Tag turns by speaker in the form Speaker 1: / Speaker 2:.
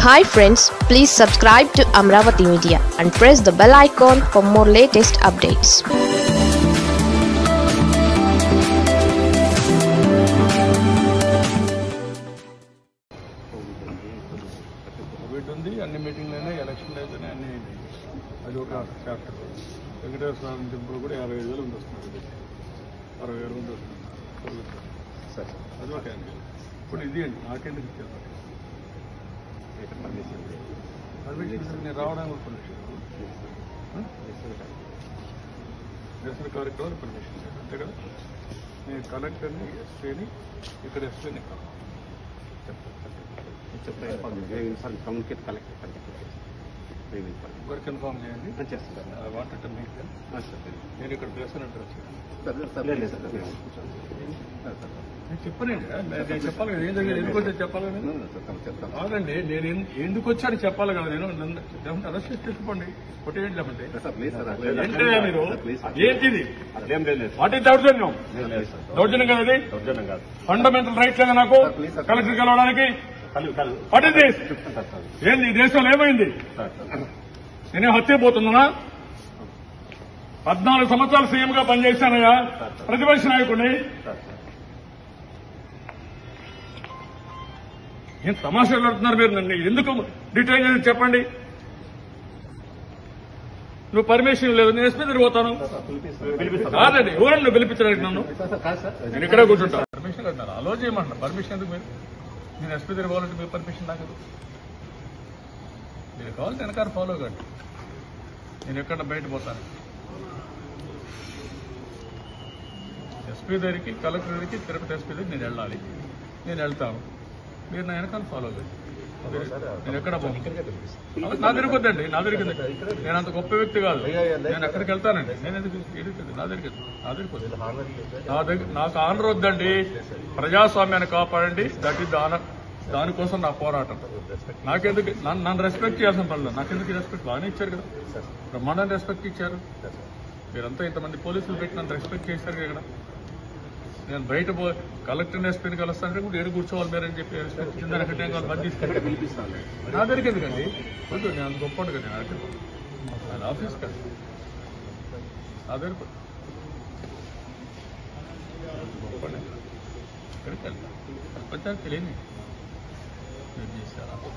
Speaker 1: Hi friends please subscribe to Amaravati media and press the bell icon for more latest updates
Speaker 2: covid ఉంది అన్ని మీటింగ్లు అయినాయి ఎలక్షన్లు అయితేనే అన్ని అయినాయి అది ఒక చాప్టర్ వెంకటేశ్వర స్వామి టెంపుల్ కూడా యాభై ఐదు వేలు మంది వస్తున్నారు ఇది. అరవై వేల మంది వస్తున్నారు సరే అది ఒక యాంగిల్ ఇప్పుడు ఇది అండి నాకెందుకు ఇచ్చారు పర్మిషన్ నేను రావడానికి పర్మిషన్ నిరసన కార్యక్రమాలు పర్మిషన్ లేదు అంతే కదా నేను కలెక్టర్ని ఎస్పీని ఇక్కడ ఎస్పీని
Speaker 3: కమ్యూనికేట్ కలెక్టర్
Speaker 2: ఒకరు కన్ఫామ్ చేయండి
Speaker 3: చేస్తారు
Speaker 2: ఐ వాంటెడ్ టు మీట్ నేను ఇక్కడ ప్రెసిడెంట్ వచ్చాను నేను చెప్పనండి నేను చెప్పాలి కదా ఏం జరిగింది ఎందుకు వచ్చాను చెప్పాలి కదా నేను కాదండి నేను ఎన్- ఎందుకు వచ్చాను చెప్పాలి కదా నేను నన్ను లేకుంటే అరెస్ట్ చేసి తెచ్చుకోండి కొట్టేయండి లేకుంటే ఏంటయ్యా మీరు ఏంటిది వాట్ ఈస్ దౌర్జన్యం దౌర్జన్యం కదా ఇది ఫండమెంటల్ రైట్ లేదా నాకు కలెక్టర్ కలవడానికి వాట్ ఇస్ దిస్ ఏంది ఈ దేశంలో ఏమైంది నేనే హత్య పోతున్నానా పద్నాలుగు సంవత్సరాలు సీఎం గా పనిచేశానయ్యా ప్రతిపక్ష నాయకుడిని ఏం తమాషాలు పెడుతున్నారు మీరు నన్ను ఎందుకు డిటైన్ చేసి చెప్పండి నువ్వు పర్మిషన్ లేదు నేను ఎస్పీ తిరిగిపోతాను కాదండి ఎవరండి నువ్వు పిలిపించడానికి నన్ను నేను ఇక్కడే కూర్చుంటా పర్మిషన్ అన్నారు అలో చేయమంటారు పర్మిషన్ ఎందుకు మీరు నేను ఎస్పీ తిరగాలంటే మీరు పర్మిషన్ నాకు ఎందుకు? మీరు కావాలంటే వెనకాల ఫాలో కండి నేను ఎక్కడ బయట పోతాను ఎస్పీ దగ్గరికి కలెక్టర్ దగ్గరికి తిరుపతి ఎస్పీ దగ్గరికి నేను వెళ్ళాలి నేను వెళ్తాను మీరు నా వెనకాల ఫాలో కండి మీరు- నేను ఎక్కడ పోను అలా నా దగ్గరికి వద్దండి నా దగ్గరికి ఎందుకు? నేను అంత గొప్ప వ్యక్తి కాదు నేను ఎక్కడికి వెళ్తానండి నేను ఎందుకు ఎదుగుతుంది నా దగ్గరికి ఎందుకు? నా దగ్గరికి వద్దు నా దగ్గర నాకు ఆనర్ వద్దండి ప్రజాస్వామ్యాన్ని కాపాడండి దట్ ఈస్ ఆనర్ దానికోసం నా పోరాటం నాకెందుకు నన్ను నన్ను రెస్పెక్ట్ చేయాల్సిన పనులు నాకెందుకు రెస్పెక్ట్ బాగానే ఇచ్చారు కదా బ్రహ్మాండాన్ని రెస్పెక్ట్ ఇచ్చారు మీరంతా ఇంతమంది పోలీసులు పెట్టి నన్ను రెస్పెక్ట్ చేశారు కదా నేను బయట పో కలెక్టర్ ఎస్పీని కలుస్తానంటే కూడా ఏడు కూర్చోవాలి మీరు అని చెప్పి రెస్పెక్ట్ ఇచ్చిన దానికంటే ఇంకా మంది తీసుకెళ్ళి నా దగ్గరికి ఎందుకండి వద్దు నేను అంత గొప్ప కదా నేను అక్కడికి ఆయన ఆఫీస్ కదా నా దగ్గర గొప్ప ఎక్కడికి వెళ్తా ప్రపంచానికి తెలియని మీరు చేశారా